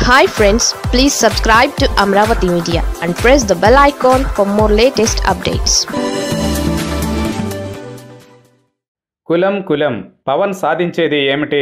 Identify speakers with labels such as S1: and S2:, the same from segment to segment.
S1: hi friends please subscribe to Amaravati media and press the bell icon for more latest updates
S2: కులం కులం పవన్ సాధించేది ఏమిటి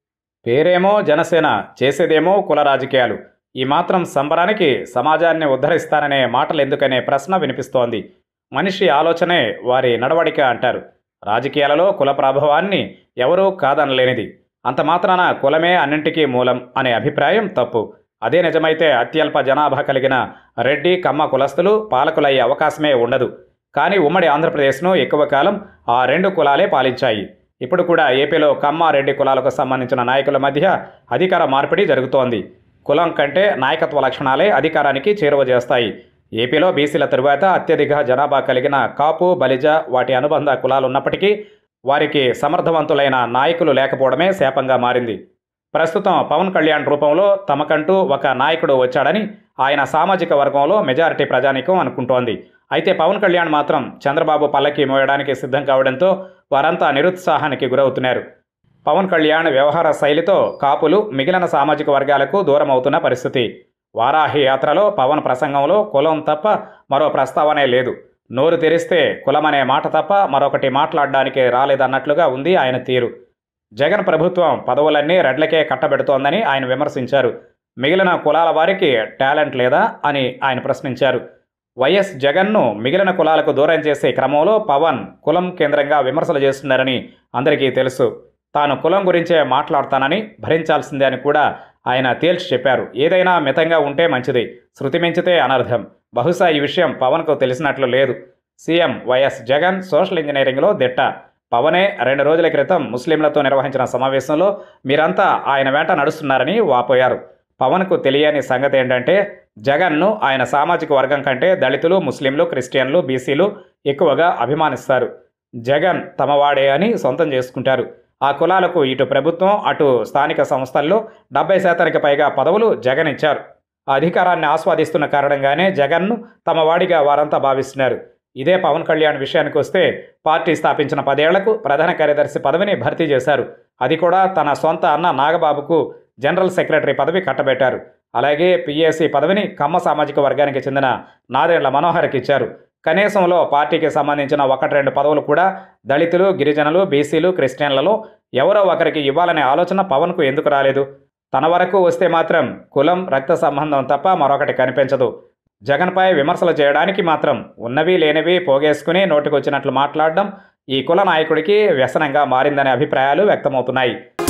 S2: పేరేమో జనసేన చేసేదేమో కుల రాజకీయాలు ఈ మాత్రం సంబరానికి సమాజాన్ని ఉద్ధరిస్తాననే మాటలు ఎందుకనే ప్రశ్న వినిపిస్తోంది మనిషి ఆలోచనే వారి నడవడిక అంటారు రాజకీయాలలో కుల ప్రభావాన్ని ఎవరూ కాదనలేనిది అంత మాత్రాన కులమే అన్నింటికీ మూలం అనే అభిప్రాయం తప్పు అదే నిజమైతే అత్యల్ప జనాభా కలిగిన రెడ్డి కమ్మ కులస్తులు పాలకులయ్యే అవకాశమే ఉండదు కానీ ఉమ్మడి ఆంధ్రప్రదేశ్ను ఎక్కువ కాలం ఆ రెండు కులాలే పాలించాయి ఇప్పుడు కూడా ఏపీలో కమ్మ రెడ్డి కులాలకు సంబంధించిన నాయకుల మధ్య అధికార మార్పిడి జరుగుతోంది కులం కంటే నాయకత్వ లక్షణాలే అధికారానికి చేరువ చేస్తాయి ఏపీలో బీసీల తరువాత అత్యధిక జనాభా కలిగిన కాపు బలిజ వాటి అనుబంధ కులాలు ఉన్నప్పటికీ వారికి సమర్థవంతులైన నాయకులు లేకపోవడమే శాపంగా మారింది ప్రస్తుతం పవన్ కళ్యాణ్ రూపంలో తమకంటూ ఒక నాయకుడు వచ్చాడని ఆయన సామాజిక వర్గంలో మెజారిటీ ప్రజానికం అనుకుంటోంది అయితే పవన్ కళ్యాణ్ మాత్రం చంద్రబాబు పల్లకి మోయడానికి సిద్ధం కావడంతో వారంతా నిరుత్సాహానికి గురవుతున్నారు పవన్ కళ్యాణ్ వ్యవహార శైలితో కాపులు మిగిలిన సామాజిక వర్గాలకు దూరం అవుతున్న పరిస్థితి వారాహి యాత్రలో పవన్ ప్రసంగంలో కులం తప్ప మరో ప్రస్తావనే లేదు నోరు తెరిస్తే కులమనే మాట తప్ప మరొకటి మాట్లాడడానికి రాలేదన్నట్లుగా ఉంది ఆయన తీరు జగన్ ప్రభుత్వం పదవులన్నీ రెడ్లకే కట్టబెడుతోందని ఆయన విమర్శించారు మిగిలిన కులాల వారికి టాలెంట్ లేదా అని ఆయన ప్రశ్నించారు వైఎస్ జగన్ను మిగిలిన కులాలకు దూరం చేసే క్రమంలో పవన్ కులం కేంద్రంగా విమర్శలు చేస్తున్నారని అందరికీ తెలుసు తాను కులం గురించే మాట్లాడతానని భరించాల్సిందే అని కూడా ఆయన తేల్చి చెప్పారు ఏదైనా మితంగా ఉంటే మంచిది శృతి మించితే అనర్థం బహుశా ఈ విషయం పవన్కు తెలిసినట్లు లేదు సీఎం వైఎస్ జగన్ సోషల్ ఇంజనీరింగ్లో దిట్ట పవనే రెండు రోజుల క్రితం ముస్లింలతో నిర్వహించిన సమావేశంలో మీరంతా ఆయన వెంట నడుస్తున్నారని వాపోయారు పవన్కు తెలియని సంగతి ఏంటంటే జగన్ను ఆయన సామాజిక వర్గం కంటే దళితులు ముస్లింలు క్రిస్టియన్లు బీసీలు ఎక్కువగా అభిమానిస్తారు జగన్ తమవాడే అని సొంతం చేసుకుంటారు ఆ కులాలకు ఇటు ప్రభుత్వం అటు స్థానిక సంస్థల్లో డెబ్బై శాతానికి పైగా పదవులు జగన్ ఇచ్చారు ఆ అధికారాన్ని ఆస్వాదిస్తున్న కారణంగానే జగన్ను తమ వాడిగా వారంతా భావిస్తున్నారు ఇదే పవన్ కళ్యాణ్ విషయానికి వస్తే పార్టీ స్థాపించిన పదేళ్లకు ప్రధాన కార్యదర్శి పదవిని భర్తీ చేశారు అది కూడా తన సొంత అన్న నాగబాబుకు జనరల్ సెక్రటరీ పదవి కట్టబెట్టారు అలాగే పిఏసీ పదవిని కమ్మ సామాజిక వర్గానికి చెందిన నాదెండ్ల మనోహర్కి ఇచ్చారు కనీసంలో పార్టీకి సంబంధించిన ఒకటి రెండు పదవులు కూడా దళితులు గిరిజనులు బీసీలు క్రిస్టియన్లలో ఎవరో ఒకరికి ఇవ్వాలనే ఆలోచన పవన్కు ఎందుకు రాలేదు తన వరకు వస్తే మాత్రం కులం రక్త సంబంధం తప్ప మరొకటి కనిపించదు జగన్పై విమర్శలు చేయడానికి మాత్రం ఉన్నవి లేనివి పోగేసుకుని నోటికొచ్చినట్లు మాట్లాడడం ఈ కుల నాయకుడికి వ్యసనంగా మారిందనే అభిప్రాయాలు వ్యక్తమవుతున్నాయి